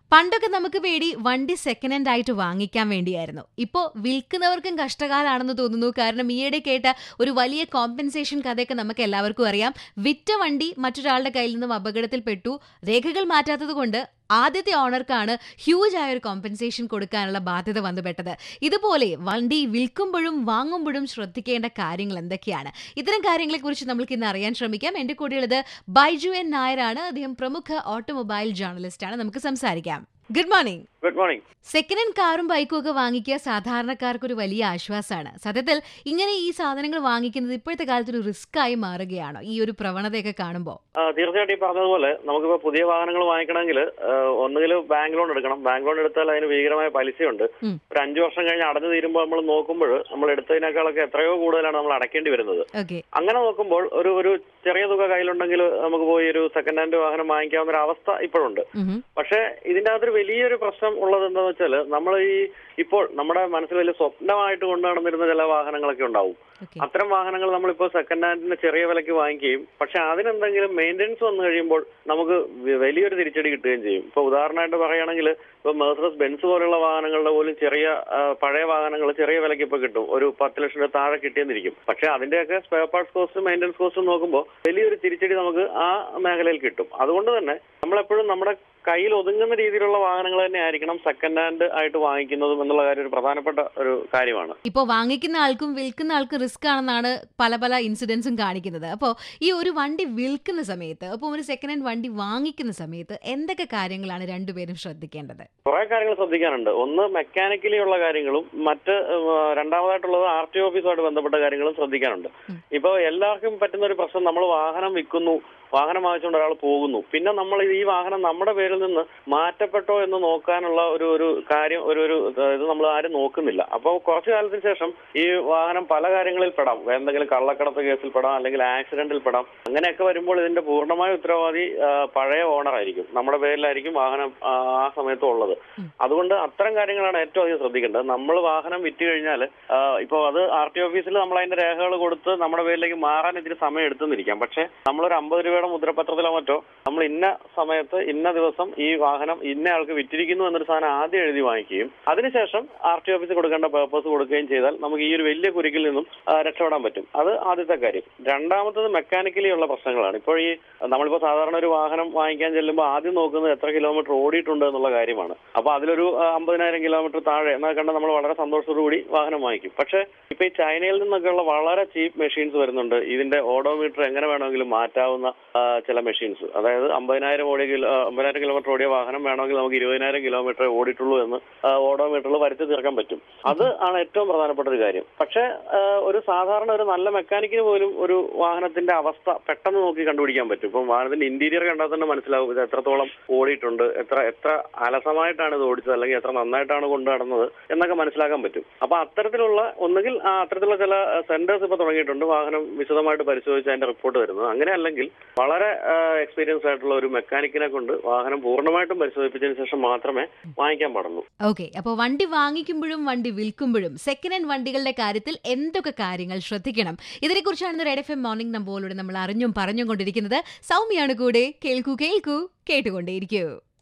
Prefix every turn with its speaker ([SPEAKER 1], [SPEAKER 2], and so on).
[SPEAKER 1] പണ്ടൊക്കെ നമുക്ക് പേടി വണ്ടി സെക്കൻഡ് ഹാൻഡ് ആയിട്ട് വാങ്ങിക്കാൻ വേണ്ടിയായിരുന്നു ഇപ്പോൾ വിൽക്കുന്നവർക്കും കഷ്ടകാലാണെന്ന് തോന്നുന്നു കാരണം ഈയിടെ കേട്ട ഒരു വലിയ കോമ്പൻസേഷൻ കഥയൊക്കെ നമുക്ക് എല്ലാവർക്കും അറിയാം വിറ്റ വണ്ടി മറ്റൊരാളുടെ കയ്യിൽ നിന്നും അപകടത്തിൽപ്പെട്ടു രേഖകൾ മാറ്റാത്തത് കൊണ്ട് ആദ്യത്തെ ഓണർക്കാണ് ഹ്യൂജ് ആയ ഒരു കോമ്പൻസേഷൻ കൊടുക്കാനുള്ള ബാധ്യത വന്നുപെട്ടത് ഇതുപോലെ വണ്ടി വിൽക്കുമ്പോഴും വാങ്ങുമ്പോഴും ശ്രദ്ധിക്കേണ്ട കാര്യങ്ങൾ എന്തൊക്കെയാണ് ഇത്തരം കാര്യങ്ങളെക്കുറിച്ച് നമ്മൾക്ക് ഇന്ന് അറിയാൻ ശ്രമിക്കാം എന്റെ കൂടെയുള്ളത് ബൈജു എൻ നായരാണ് അദ്ദേഹം പ്രമുഖ ഓട്ടോമൊബൈൽ ജേർണലിസ്റ്റ് ആണ് നമുക്ക് സംസാരിക്കാം good morning
[SPEAKER 2] good morning
[SPEAKER 1] second hand കാറും ബൈക്കും ഒക്കെ വാങ്ങിക്കുക സാധാരണക്കാർക്ക് ഒരു വലിയ ആശ്വാസമാണ് സത്യത്തിൽ ഇങ്ങനെ ഈ സാധനങ്ങൾ വാങ്ങിക്കുന്നത് ഇപ്പോഴത്തെ കാലത്ത് ഒരു റിസ്ക് ആയി മാറുകയാണോ ഈ ഒരു പ്രവണതയൊക്കെ കാണുമ്പോൾ
[SPEAKER 2] ആ, തീർച്ചയായിട്ടും ഈ പറഞ്ഞതുപോലെ നമുക്കിപ്പോ പുതിയ വാഹനങ്ങൾ വാങ്ങിക്കണമെങ്കിൽ ഒന്നുകിൽ ബാങ്ക് ലോൺ എടുക്കണം ബാങ്ക് ലോൺ എടുത്താൽ അതിന് ഭീകരമായ പലിശയുണ്ട്
[SPEAKER 1] ഉം.
[SPEAKER 2] ഒരു അഞ്ചു വർഷം കഴിഞ്ഞ് അടഞ്ഞു തീരുമ്പോൾ നമ്മൾ നോക്കുമ്പോൾ നമ്മൾ എടുത്തതിനേക്കാളൊക്കെ എത്രയോ കൂടുതലാണ് നമ്മൾ അടയ്ക്കേണ്ടി വരുന്നത്
[SPEAKER 1] ഓക്കെ
[SPEAKER 2] അങ്ങനെ നോക്കുമ്പോൾ ഒരു ഒരു ചെറിയ തുക കയ്യിലുണ്ടെങ്കിൽ നമുക്ക് പോയി ഒരു സെക്കൻഡ് ഹാൻഡ് വാഹനം വാങ്ങിക്കാവുന്ന ഒരു അവസ്ഥ ഇപ്പോഴുണ്ട് പക്ഷേ ഇതിന്റെ അകത്തൊരു വലിയൊരു പ്രശ്നം ഉള്ളത് എന്താണെന്ന് വെച്ചാൽ നമ്മൾ ഈ ഇപ്പോൾ നമ്മുടെ മനസ്സിൽ വലിയ സ്വപ്നമായിട്ട് കൊണ്ടു നടന്നിരുന്ന ചില വാഹനങ്ങളൊക്കെ ഉണ്ടാവും
[SPEAKER 1] ഓക്കെ
[SPEAKER 2] അത്തരം വാഹനങ്ങൾ നമ്മളിപ്പോൾ സെക്കൻഡ് ഹാൻഡിന് ചെറിയ വിലയ്ക്ക് വാങ്ങിക്കുകയും പക്ഷെ അതിനെന്തെങ്കിലും മെയിൻ്റെനൻസ് വന്നു കഴിയുമ്പോൾ നമുക്ക് വ- വലിയൊരു തിരിച്ചടി കിട്ടുകയും ചെയ്യും ഇപ്പൊ ഉദാഹരണമായിട്ട് പറയുകയാണെങ്കിൽ ഇപ്പൊ മേഴ്സറസ് ബെൻസ് പോലുള്ള വാഹനങ്ങളുടെ പോലും ചെറിയ ആ, പഴയ വാഹനങ്ങൾ ചെറിയ വിലയ്ക്ക് ഇപ്പൊ കിട്ടും ഒരു പത്ത് ലക്ഷം രൂപ താഴെ കിട്ടിയെന്നിരിക്കും പക്ഷെ അതിന്റെയൊക്കെ സ്പെയർ പാർട്സ് കോസ്റ്റും മെയിൻ്റെനൻസ് കോസ്റ്റും നോക്കുമ്പോൾ വലിയൊരു തിരിച്ചടി നമുക്ക് ആ മേഖലയിൽ കിട്ടും അതുകൊണ്ട് തന്നെ നമ്മളെപ്പോഴും നമ്മുടെ കയ്യിൽ ഒതുങ്ങുന്ന രീതിയിലുള്ള വാഹനങ്ങൾ തന്നെ ആയിരിക്കണം സെക്കൻഡ് ഹാൻഡ് ആയിട്ട് വാങ്ങിക്കുന്നതും എന്നുള്ള കാര്യം ഒരു പ്രധാനപ്പെട്ട ഒരു കാര്യമാണ്
[SPEAKER 1] ഇപ്പോൾ വാങ്ങിക്കുന്ന ആൾക്കും വിൽക്കുന്ന ആൾക്കും റിസ്ക് ആണെന്നാണ് പല പല ഇൻസിഡൻസും കാണിക്കുന്നത് അപ്പോൾ ഈ ഒരു വണ്ടി വിൽക്കുന്ന സമയത്ത് അപ്പോൾ ഒരു സെക്കൻഡ് ഹാൻഡ് വണ്ടി വാങ്ങിക്കുന്ന സമയത്ത് എന്തൊക്കെ കാര്യങ്ങളാണ് രണ്ടുപേരും ശ്രദ്ധിക്കേണ്ടത്
[SPEAKER 2] കുറെ കാര്യങ്ങൾ ശ്രദ്ധിക്കാനുണ്ട് ഒന്ന് മെക്കാനിക്കലി ഉള്ള കാര്യങ്ങളും മറ്റ് ഉം, രണ്ടാമതായിട്ടുള്ളത് ആർ ടി ഓഫീസുമായിട്ട് ബന്ധപ്പെട്ട കാര്യങ്ങളും ശ്രദ്ധിക്കാനുണ്ട്
[SPEAKER 1] ഉം.
[SPEAKER 2] ഇപ്പോൾ എല്ലാവർക്കും പറ്റുന്ന ഒരു പ്രശ്നം നമ്മൾ വാഹനം വിൽക്കുന്നു വാഹനം വാങ്ങിച്ചുകൊണ്ട് ഒരാൾ പോകുന്നു പിന്നെ നമ്മൾ ഈ വാഹനം നമ്മുടെ പേരിൽ നിന്ന് മാറ്റപ്പെട്ടോ എന്ന് നോക്കാനുള്ള ഒരു ഒരു കാര്യം ഒരു ഒരു ഇത് നമ്മൾ ആരും നോക്കുന്നില്ല അപ്പോൾ കുറച്ചു കാലത്തിന് ശേഷം ഈ വാഹനം പല കാര്യങ്ങളിൽ പെടാം എന്തെങ്കിലും കള്ളക്കടത്ത് കേസിൽ പെടാം അല്ലെങ്കിൽ ആക്സിഡന്റിൽ പെടാം അങ്ങനെയൊക്കെ വരുമ്പോൾ ഇതിന്റെ പൂർണ്ണമായ ഉത്തരവാദി ആ, പഴയ ഓണർ ആയിരിക്കും നമ്മുടെ പേരിലായിരിക്കും വാഹനം ആ, ആ സമയത്ത് ഉള്ളത് അതുകൊണ്ട് അത്തരം കാര്യങ്ങളാണ് ഏറ്റവും അധികം ശ്രദ്ധിക്കേണ്ടത് നമ്മൾ വാഹനം വിറ്റ് കഴിഞ്ഞാൽ ഇപ്പോൾ അത് ആർ ടി ഓഫീസിൽ നമ്മൾ അതിന്റെ രേഖകൾ കൊടുത്ത് നമ്മുടെ പേരിലേക്ക് മാറാൻ ഇത്തിരി സമയം എടുത്തെന്നിരിക്കാം പക്ഷേ നമ്മളൊരു അമ്പത് രൂപയുടെ മുദ്രപത്രത്തിലോ മറ്റോ നമ്മൾ ഇന്ന സമയത്ത് ഇന്ന ദിവസം ഈ വാഹനം ഇന്ന ആൾക്ക് വിറ്റിരിക്കുന്നു എന്നൊരു സാധനം ആദ്യം എഴുതി വാങ്ങിക്കുകയും അതിനുശേഷം ആർ ടി ഓഫീസിൽ കൊടുക്കേണ്ട പേപ്പേഴ്സ് കൊടുക്കുകയും ചെയ്താൽ നമുക്ക് ഈ ഒരു വലിയ കുരുക്കിൽ നിന്നും ആ, രക്ഷപ്പെടാൻ പറ്റും അത് ആദ്യത്തെ കാര്യം രണ്ടാമത്തത് മെക്കാനിക്കലി ഉള്ള പ്രശ്നങ്ങളാണ് ഇപ്പോൾ ഈ നമ്മളിപ്പോൾ സാധാരണ ഒരു വാഹനം വാങ്ങിക്കാൻ ചെല്ലുമ്പോൾ ആദ്യം നോക്കുന്നത് എത്ര കിലോമീറ്റർ ഓടിയിട്ടുണ്ട് എന്നുള്ള കാര്യമാണ് അപ്പോൾ അതിലൊരു ആ, അമ്പതിനായിരം കിലോമീറ്റർ താഴെ എന്നാൽ കണ്ട് നമ്മൾ വളരെ സന്തോഷത്തോടു കൂടി വാഹനം വാങ്ങിക്കും പക്ഷേ ഇപ്പൊ ഈ ചൈനയിൽ നിന്നൊക്കെയുള്ള വളരെ ചീപ്പ് മെഷീൻസ് വരുന്നുണ്ട് ഇതിന്റെ ഓഡോമീറ്റർ എങ്ങനെ വേണമെങ്കിലും മാറ്റാവുന്ന ആ, ചില മെഷീൻസ് അതായത് അമ്പതിനായിരം ഓടിയ കിലോ അമ്പതിനായിരം കിലോമീറ്റർ ഓടിയ വാഹനം വേണമെങ്കിൽ നമുക്ക് ഇരുപതിനായിരം കിലോമീറ്റർ ഓടിയിട്ടുള്ളൂ എന്ന് ആ, ഓഡോമീറ്ററിൽ വരുത്തി തീർക്കാൻ പറ്റും അത് ആണ് ഏറ്റവും പ്രധാനപ്പെട്ട ഒരു കാര്യം പക്ഷേ ആ, ഒരു സാധാരണ ഒരു നല്ല മെക്കാനിക്കിന് പോലും ഒരു വാഹനത്തിന്റെ അവസ്ഥ പെട്ടെന്ന് നോക്കി കണ്ടുപിടിക്കാൻ പറ്റും ഇപ്പം വാഹനത്തിന്റെ ഇന്റീരിയർ കണ്ടാൽ തന്നെ മനസ്സിലാവും ഇത് എത്രത്തോളം ഓടിയിട്ടുണ്ട് എത്ര എത്ര അലസമായിട്ടാണ് ഇത് ഓടിച്ചത് അല്ലെങ്കിൽ എത്ര നന്നായിട്ടാണ് കൊണ്ടു നടന്നത് എന്നൊക്കെ മനസ്സിലാക്കാൻ പറ്റും അപ്പൊ അത്തരത്തിലുള്ള ഒന്നുകിൽ ആ അത്തരത്തിലുള്ള ചില സെന്റേഴ്സ് ഇപ്പൊ തുടങ്ങിയിട്ടുണ്ട് വാഹനം വിശദമായിട്ട് പരിശോധിച്ച് അതിന്റെ റിപ്പോർട്ട് വരുന്നത് അങ്ങനെ അല്ലെങ്കിൽ വളരെ എക്സ്പീരിയൻസ് ആയിട്ടുള്ള ഒരു മെക്കാനിക്കിനെ കൊണ്ട് വാഹനം പൂർണ്ണമായിട്ടും പരിശോധിപ്പിച്ചതിന് ശേഷം മാത്രമേ വാങ്ങിക്കാൻ പാടുള്ളൂ
[SPEAKER 1] ഓക്കെ അപ്പോൾ വണ്ടി വാങ്ങിക്കുമ്പോഴും വണ്ടി വിൽക്കുമ്പോഴും സെക്കൻഡ് ഹാൻഡ് വണ്ടികളുടെ കാര്യത്തിൽ എന്തൊക്കെ കാര്യങ്ങൾ ശ്രദ്ധിക്കണം ഇതിനെക്കുറിച്ചാണ് റെഡ് എഫ് എം മോർണിംഗ് നമ്പോയിലൂടെ നമ്മൾ അറിഞ്ഞും പറഞ്ഞും കൊണ്ടിരിക്കുന്നത് സൗമ്യയാണ് കൂടെ കേൾക്കൂ കേൾക്കൂ കേട്ടുകൊണ്ടേയിരിക്കൂ